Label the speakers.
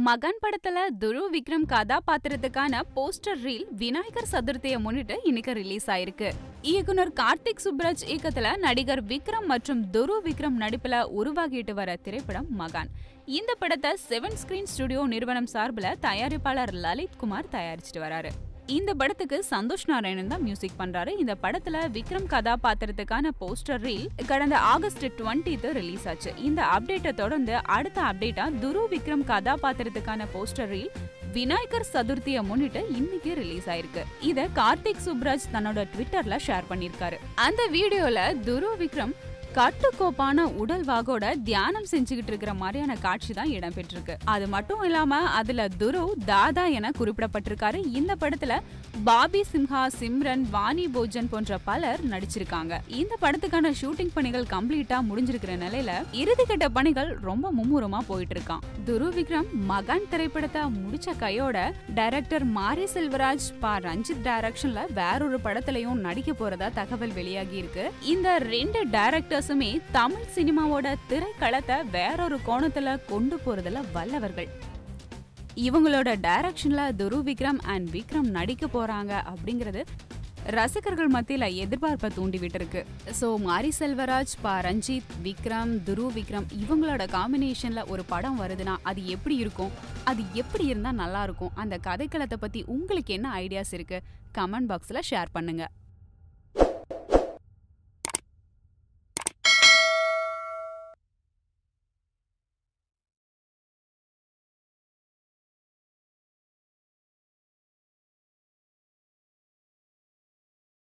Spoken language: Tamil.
Speaker 1: மகன் படத்துல துரு விக்ரம் கதாபாத்திரத்துக்கான போஸ்டர் ரீல் விநாயகர் சதுர்த்தியை முன்னிட்டு இன்னைக்கு ரிலீஸ் ஆயிருக்கு இயக்குனர் கார்த்திக் சுப்ராஜ் இயக்கத்துல நடிகர் விக்ரம் மற்றும் துரு விக்ரம் நடிப்புல உருவாகிட்டு வர திரைப்படம் மகான் இந்த படத்தை செவன் ஸ்கிரீன் ஸ்டுடியோ நிறுவனம் சார்பில் தயாரிப்பாளர் லலித் குமார் தயாரிச்சிட்டு வராரு இந்த படத்துக்கு சந்தோஷ் நாராயணன் தான் மியூசிக் பண்றாரு இந்த படத்துல விக்ரம் கதாபாத்திரத்துக்கான போஸ்டர் ரீல் கடந்த ஆகஸ்ட் டுவெண்ட்டித் ரிலீஸ் ஆச்சு இந்த அப்டேட்டை தொடர்ந்து அடுத்த அப்டேட்டா துரு விக்ரம் கதாபாத்திரத்துக்கான போஸ்டர் ரீல் விநாயகர் சதுர்த்தியை முன்னிட்டு இன்னைக்கு ரிலீஸ் ஆயிருக்கு இத கார்த்திக் சுப்ராஜ் தன்னோட ட்விட்டர்ல ஷேர் பண்ணிருக்காரு அந்த வீடியோல துரு விக்ரம் கட்டுக்கோப்பான உடல் வாகோட தியானம் செஞ்சுக்கிட்டு இருக்கிற மாதிரியான காட்சி தான் இடம்பெற்றிருக்கு அது மட்டும் இல்லாம அதுல துரு தாதா என குறிப்பிடப்பட்டிருக்காரு இந்த படத்துல பாபி சிம்ஹா சிம்ரன் வாணி போஜன் போன்ற பலர் நடிச்சிருக்காங்க இந்த படத்துக்கான ஷூட்டிங் பணிகள் கம்ப்ளீட்டா முடிஞ்சிருக்கிற நிலையில இறுதிக்கட்ட பணிகள் ரொம்ப மும்முரமா போயிட்டு இருக்கான் துரு விக்ரம் மகான் திரைப்படத்தை முடிச்ச கையோட டைரக்டர் மாரி செல்வராஜ் பா ரஞ்சித் டைரக்ஷன்ல வேறொரு படத்துலயும் நடிக்க போறதா தகவல் வெளியாகி இருக்கு இந்த ரெண்டு டைரக்டர்ஸுமே தமிழ் சினிமாவோட திரைக்களத்தை வேறொரு கோணத்துல கொண்டு போறதுல வல்லவர்கள் இவங்களோட டைரக்ஷன்ல துரு விக்ரம் அண்ட் விக்ரம் நடிக்க போறாங்க அப்படிங்கிறது ரசிகர்கள் மத்தியில எதிர்பார்ப்பை தூண்டி விட்டுருக்கு ஸோ மாரி செல்வராஜ் பா ரஞ்சித் விக்ரம் துரு விக்ரம் இவங்களோட காம்பினேஷன்ல ஒரு படம் வருதுன்னா அது எப்படி இருக்கும் அது எப்படி இருந்தா நல்லா இருக்கும் அந்த கதைக்களத்தை பத்தி உங்களுக்கு என்ன ஐடியாஸ் இருக்கு கமெண்ட் பாக்ஸ்ல ஷேர் பண்ணுங்க